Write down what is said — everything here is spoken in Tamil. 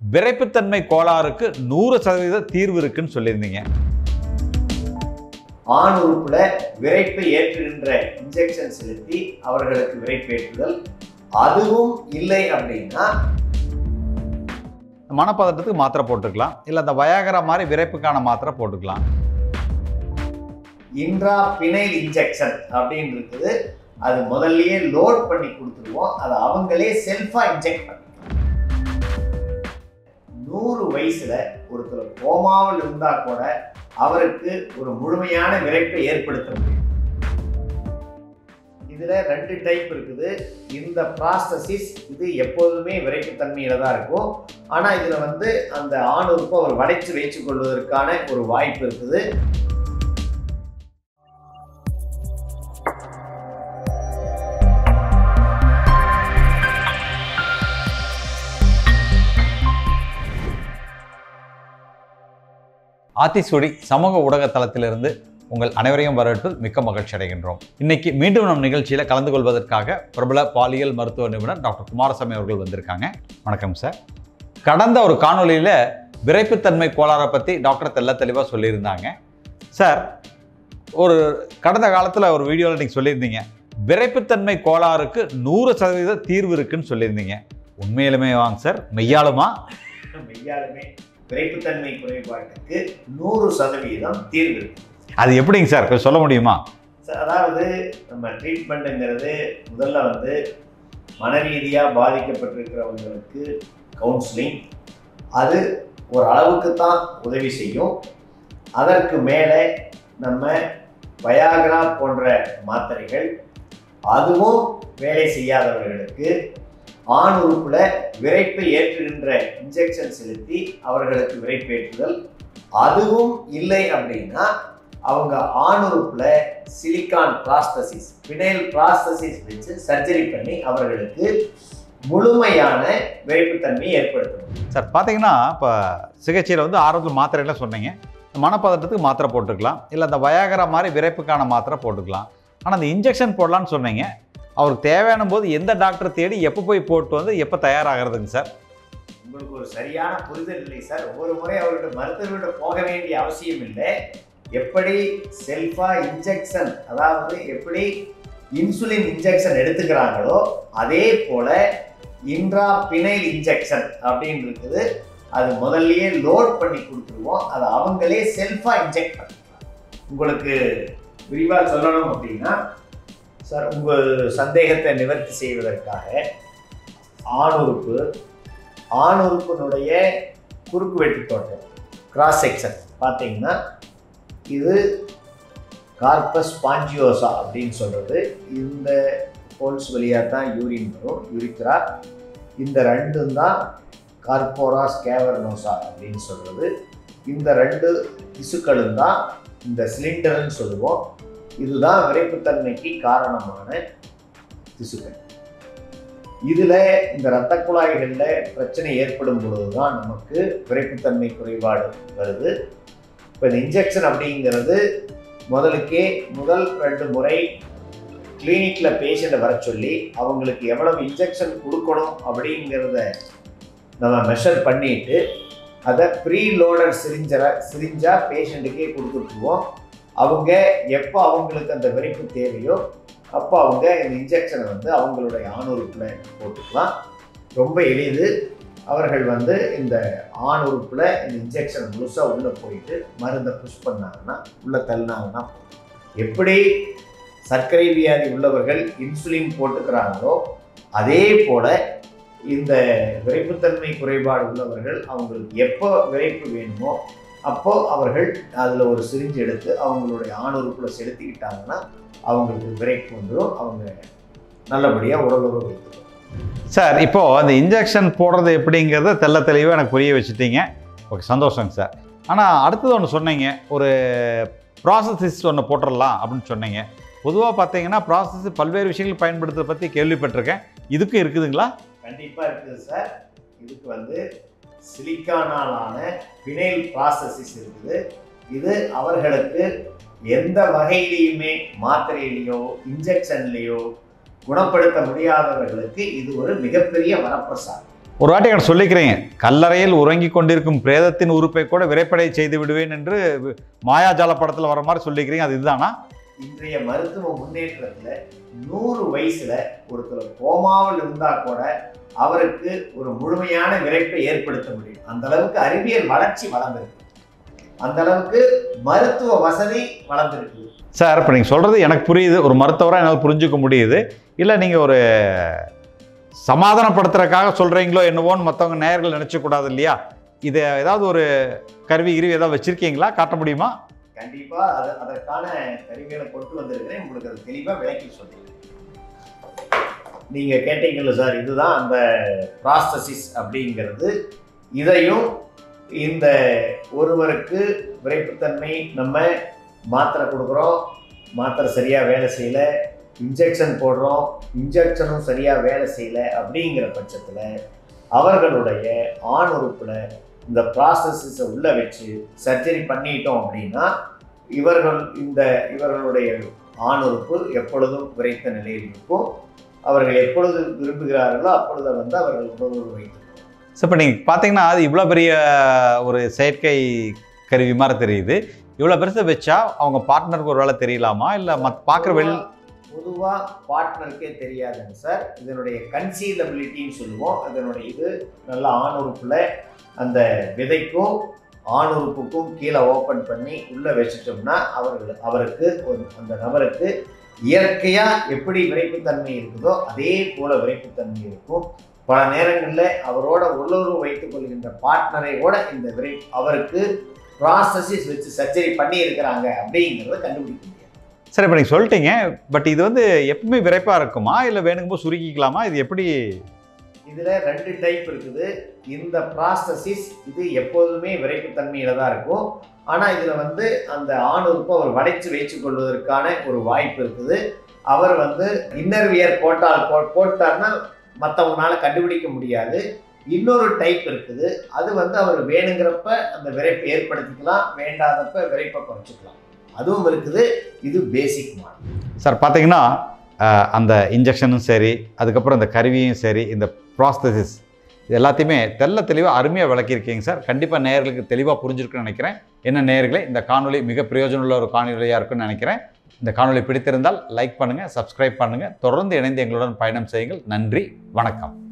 விரைப்புத்தன்மை கோளாறுக்கு நூறு சதவீத தீர்வு இருக்குன்னு சொல்லியிருந்தீங்க ஆண் உறுப்புல விரைப்பை ஏற்றுகின்ற இன்ஜெக்ஷன் செலுத்தி அவர்களுக்கு விரைப்பேற்றுதல் அதுவும் இல்லை அப்படின்னா மனப்பதட்டத்துக்கு மாத்திரை போட்டுக்கலாம் இல்லை அந்த வயாகரா மாதிரி விரைப்புக்கான மாத்திரை போட்டுக்கலாம் இன்ட்ரா பினைல் இன்ஜெக்ஷன் அப்படின்னு இருக்குது அது முதல்லயே லோட் பண்ணி கொடுத்துருவோம் அதை அவங்களே செல்ஃபா இன்ஜெக்ட் பண்ணிக்கலாம் நூறு வயசுல ஒருத்தர் கோமாவில் இருந்தா கூட அவருக்கு ஒரு முழுமையான விரைப்பை ஏற்படுத்த முடியும் இதுல ரெண்டு டைப் இருக்குது இந்த ப்ராஸ்டசிஸ் இது எப்போதுமே விரைப்புத்தன்மையில தான் இருக்கும் ஆனா இதுல வந்து அந்த ஆண் உறுப்பை அவர் வளைச்சு வைத்துக் கொள்வதற்கான ஒரு வாய்ப்பு இருக்குது ஆத்திசூடி சமூக ஊடக தளத்திலிருந்து உங்கள் அனைவரையும் வரவேற்று மிக்க மகிழ்ச்சி அடைகின்றோம் இன்னைக்கு மீண்டும் நம் நிகழ்ச்சியில் கலந்து கொள்வதற்காக பிரபல பாலியல் மருத்துவ நிபுணர் டாக்டர் குமாரசாமி அவர்கள் வந்திருக்காங்க வணக்கம் சார் கடந்த ஒரு காணொளியில் விரைப்புத்தன்மை கோளாறை பற்றி டாக்டர் தெள்ள தெளிவாக சொல்லியிருந்தாங்க சார் ஒரு கடந்த காலத்தில் ஒரு வீடியோவில் நீங்கள் சொல்லியிருந்தீங்க விரைப்புத்தன்மை கோளாறுக்கு நூறு சதவீத தீர்வு இருக்குன்னு சொல்லியிருந்தீங்க உண்மையிலுமே வாங்க சார் மெய்யாலுமா மெய்யாலுமே விரைப்புத்தன்மை குறைபாட்டுக்கு நூறு சதவீதம் தீர்வு இருக்கு அது எப்படிங்க சார் கொஞ்சம் சொல்ல முடியுமா ச- அதாவது நம்ம ட்ரீட்மெண்ட்டுங்கிறது முதல்ல வந்து மனரீதியாக பாதிக்கப்பட்டிருக்கிறவங்களுக்கு கவுன்சிலிங் அது ஒரு அளவுக்கு தான் உதவி செய்யும் அதற்கு மேலே நம்ம வயாகரா போன்ற மாத்திரைகள் அதுவும் வேலை செய்யாதவர்களுக்கு ஆண் உறுப்புல விரைப்பை ஏற்றுகின்ற இன்ஜெக்ஷன் செலுத்தி அவர்களுக்கு விரைப்பேற்றுதல் அதுவும் இல்லை அப்படின்னா அவங்க ஆண் உறுப்புல சிலிக்கான் பிராஸ்தசிஸ் பினைல் பிராஸ்தசிஸ் வச்சு சர்ஜரி பண்ணி அவர்களுக்கு முழுமையான விரைப்புத்தன்மையை ஏற்படுத்தணும் சார் பார்த்தீங்கன்னா இப்போ சிகிச்சையில் வந்து ஆரோக்கிய மாத்திரைலாம் சொன்னீங்க மனப்பதட்டத்துக்கு மாத்திரை போட்டுக்கலாம் இல்லை அந்த வயாகரா மாதிரி விரைப்புக்கான மாத்திரை போட்டுக்கலாம் ஆனால் அந்த இன்ஜெக்ஷன் போடலான்னு சொன்னீங்க அவருக்கு தேவையான போது எந்த டாக்டர் தேடி எப்போ போய் போட்டு வந்து எப்போ தயாராகிறதுங்க சார் உங்களுக்கு ஒரு சரியான புரிதல் இல்லை சார் ஒவ்வொரு முறை அவர்கிட்ட மருத்துவர்கிட்ட போக வேண்டிய அவசியம் இல்லை எப்படி செல்ஃபா இன்ஜெக்ஷன் அதாவது எப்படி இன்சுலின் இன்ஜெக்ஷன் எடுத்துக்கிறாங்களோ அதே போல இன்ட்ரா பினைல் இன்ஜெக்ஷன் அப்படின்னு இருக்குது அது முதல்லயே லோட் பண்ணி கொடுத்துருவோம் அதை அவங்களே செல்ஃபா இன்ஜெக்ட் பண்ணிக்கலாம் உங்களுக்கு விரிவாக சொல்லணும் அப்படின்னா சார் உங்கள் சந்தேகத்தை நிவர்த்தி செய்வதற்காக ஆண் உறுப்பு ஆண் உறுப்பினுடைய குறுக்கு வெட்டு தோட்டம் கிராஸ் செக்ஷன் பார்த்தீங்கன்னா இது கார்பஸ் பாஞ்சியோசா அப்படின்னு சொல்கிறது இந்த ஹோல்ஸ் வழியாக தான் யூரின் வரும் யூரித்ரா இந்த ரெண்டும் தான் கார்போராஸ் கேவர்னோசா அப்படின்னு சொல்கிறது இந்த ரெண்டு திசுக்களும் தான் இந்த சிலிண்டர்னு சொல்லுவோம் இதுதான் விரைப்புத்தன்மைக்கு காரணமான திசுக்கள் இதில் இந்த இரத்த குழாய்களில் பிரச்சனை ஏற்படும் பொழுது தான் நமக்கு விரைப்புத்தன்மை குறைபாடு வருது இப்போ இந்த இன்ஜெக்ஷன் அப்படிங்கிறது முதலுக்கே முதல் ரெண்டு முறை கிளினிக்கில் பேஷண்ட்டை வர சொல்லி அவங்களுக்கு எவ்வளவு இன்ஜெக்ஷன் கொடுக்கணும் அப்படிங்கிறத நம்ம மெஷர் பண்ணிட்டு அதை ப்ரீ லோடர் சிரிஞ்சரை சிரிஞ்சாக பேஷண்ட்டுக்கே கொடுத்துட்ருவோம் அவங்க எப்போ அவங்களுக்கு அந்த விரைப்பு தேவையோ அப்போ அவங்க இந்த இன்ஜெக்ஷனை வந்து அவங்களுடைய ஆணுறுப்பில் போட்டுக்கலாம் ரொம்ப எளிது அவர்கள் வந்து இந்த ஆண் உறுப்பில் இந்த இன்ஜெக்ஷன் முழுசாக உள்ளே போயிட்டு மருந்தை புஷ் பண்ணாங்கன்னா உள்ளே தள்ளினாங்கன்னா போதும். எப்படி சர்க்கரை வியாதி உள்ளவர்கள் இன்சுலின் போட்டுக்கிறாங்களோ அதே போல் இந்த விரைப்புத்தன்மை குறைபாடு உள்ளவர்கள் அவங்களுக்கு எப்போ விரைப்பு வேணுமோ அப்போ அவர்கள் அதில் ஒரு சிரிஞ்சு எடுத்து அவங்களுடைய ஆண் உறுப்பில் செலுத்திக்கிட்டாங்கன்னா அவங்களுக்கு விரைப்பு வந்துடும் அவங்க நல்லபடியாக உடலுறவு வைத்துக்கணும் சார் இப்போது அந்த இன்ஜெக்ஷன் போடுறது எப்படிங்கிறத தெள்ள தெளிவாக எனக்கு புரிய வச்சுட்டீங்க ஓகே சந்தோஷங்க சார் ஆனால் அடுத்தது ஒன்று சொன்னீங்க ஒரு ப்ராசஸிஸ் ஒன்று போட்டுடலாம் அப்படின்னு சொன்னீங்க பொதுவாக பார்த்தீங்கன்னா ப்ராசஸ் பல்வேறு விஷயங்கள் பயன்படுத்துறத பற்றி கேள்விப்பட்டிருக்கேன் இதுக்கும் இருக்குதுங்களா கண்டிப்பாக இருக்குது சார் இதுக்கு வந்து சிலிக்கானாலான பினைல் ப்ராசஸஸ் இருக்குது இது அவர்களுக்கு எந்த வகையிலையுமே மாத்திரையிலையோ இன்ஜெக்ஷன்லேயோ குணப்படுத்த முடியாதவர்களுக்கு இது ஒரு மிகப்பெரிய வரப்பிரசாதம் ஒரு வாட்டி எனக்கு சொல்லிக்கிறீங்க கல்லறையில் உறங்கி கொண்டிருக்கும் பிரேதத்தின் உறுப்பை கூட விரைப்படை செய்து விடுவேன் என்று மாயாஜால படத்தில் வர மாதிரி சொல்லிக்கிறீங்க அது இதுதானா இன்றைய மருத்துவ முன்னேற்றத்துல நூறு வயசுல ஒருத்தர் கோமாவில் இருந்தா கூட அவருக்கு ஒரு முழுமையான விரைப்பை ஏற்படுத்த முடியும் அந்த அளவுக்கு அறிவியல் வளர்ச்சி வளர்ந்திருக்கு அந்த அளவுக்கு மருத்துவ வசதி வளர்ந்திருக்கு சார் இப்போ நீங்கள் சொல்கிறது எனக்கு புரியுது ஒரு மருத்துவராக என்னால் புரிஞ்சுக்க முடியுது இல்லை நீங்கள் ஒரு சமாதானப்படுத்துறதுக்காக சொல்கிறீங்களோ என்னவோன்னு மற்றவங்க நேயர்கள் நினச்சக்கூடாது இல்லையா இதை ஏதாவது ஒரு கருவி கிருவி ஏதாவது வச்சுருக்கீங்களா காட்ட முடியுமா கண்டிப்பா அது அதற்கான கருவிகளை கொண்டு வந்திருக்கிறேன் உங்களுக்கு அது தெளிவா விளக்கி சொல்றேன் நீங்க கேட்டீங்கல்ல சார் இதுதான் அந்த ப்ராஸ்தசிஸ் அப்படிங்கிறது இதையும் இந்த ஒருவருக்கு விரைப்புத்தன்மை நம்ம மாத்திரை கொடுக்குறோம் மாத்திரை சரியா வேலை செய்யல இன்ஜெக்ஷன் போடுறோம் இன்ஜெக்ஷனும் சரியா வேலை செய்யல அப்படிங்கிற பட்சத்துல அவர்களுடைய ஆண் உறுப்புல இந்த ப்ராசஸஸை உள்ள வச்சு சர்ஜரி பண்ணிட்டோம் அப்படின்னா இவர்கள் இந்த இவர்களுடைய ஆண் உறுப்பு எப்பொழுதும் விரைத்த நிலையில் இருக்கும் அவர்கள் எப்பொழுது விரும்புகிறார்களோ அப்பொழுது வந்து அவர்கள் உணவு வைத்து ஸோ இப்போ நீங்கள் பார்த்தீங்கன்னா அது இவ்வளோ பெரிய ஒரு செயற்கை கருவி மாதிரி தெரியுது இவ்வளோ பெருசை வச்சா அவங்க பார்ட்னருக்கு ஒரு வேலை தெரியலாமா இல்லை மத் பார்க்குற வெளி பொதுவாக பார்ட்னருக்கே தெரியாதுங்க சார் இதனுடைய கன்சீலபிலிட்டின்னு சொல்லுவோம் இதனுடைய இது நல்ல ஆண் உறுப்புல அந்த விதைக்கும் ஆண் உறுப்புக்கும் கீழே ஓப்பன் பண்ணி உள்ளே வச்சிட்டோம்னா அவர்கள் அவருக்கு ஒரு அந்த நபருக்கு இயற்கையாக எப்படி விரைப்புத்தன்மை இருக்குதோ அதே போல விரைப்புத்தன்மை இருக்கும் பல நேரங்களில் அவரோட உள்ளுறவு வைத்துக் கொள்கின்ற பார்ட்னரை கூட இந்த விரை அவருக்கு ப்ராசஸஸ் வச்சு சர்ஜரி பண்ணி இருக்கிறாங்க அப்படிங்கிறத கண்டுபிடிக்க முடியாது சரி இப்போ நீங்கள் சொல்லிட்டீங்க பட் இது வந்து எப்பவுமே விரைப்பாக இருக்குமா இல்லை வேணுங்கும்போது சுருக்கிக்கலாமா இது எப்படி இதுல ரெண்டு டைப் இருக்குது இந்த ப்ராஸ்தசிஸ் இது எப்போதுமே விரைப்புத்தன்மையில தான் இருக்கும் ஆனா இதுல வந்து அந்த ஆண் உறுப்பை அவர் வளைச்சு வைத்துக் கொள்வதற்கான ஒரு வாய்ப்பு இருக்குது அவர் வந்து இன்னர்வியர் போட்டால் போ- போட்டார்னா மற்றவங்களால கண்டுபிடிக்க முடியாது இன்னொரு டைப் இருக்குது அது வந்து அவர் வேணுங்கிறப்ப அந்த விரைப்பை ஏற்படுத்திக்கலாம் வேண்டாதப்ப விரைப்பை குறைச்சிக்கலாம் அதுவும் இருக்குது இது பேசிக் மாடல் சார் பார்த்தீங்கன்னா அஹ், அந்த இன்ஜெக்ஷனும் சரி அதுக்கப்புறம் இந்த கருவியும் சரி இந்த ப்ராஸ்தசிஸ் இது எல்லாத்தையுமே தெள்ள தெளிவாக அருமையாக விளக்கியிருக்கீங்க சார் கண்டிப்பாக நேயர்களுக்கு தெளிவாக புரிஞ்சிருக்குன்னு நினைக்கிறேன் என்ன நேயர்களே இந்த காணொளி மிக பிரயோஜனம் உள்ள ஒரு காணொலியாக இருக்குன்னு நினைக்கிறேன் இந்த காணொளி பிடித்திருந்தால் லைக் பண்ணுங்கள் சப்ஸ்கிரைப் பண்ணுங்கள் தொடர்ந்து இணைந்து எங்களுடன் பயணம் செய்யுங்கள் நன்றி வணக்கம்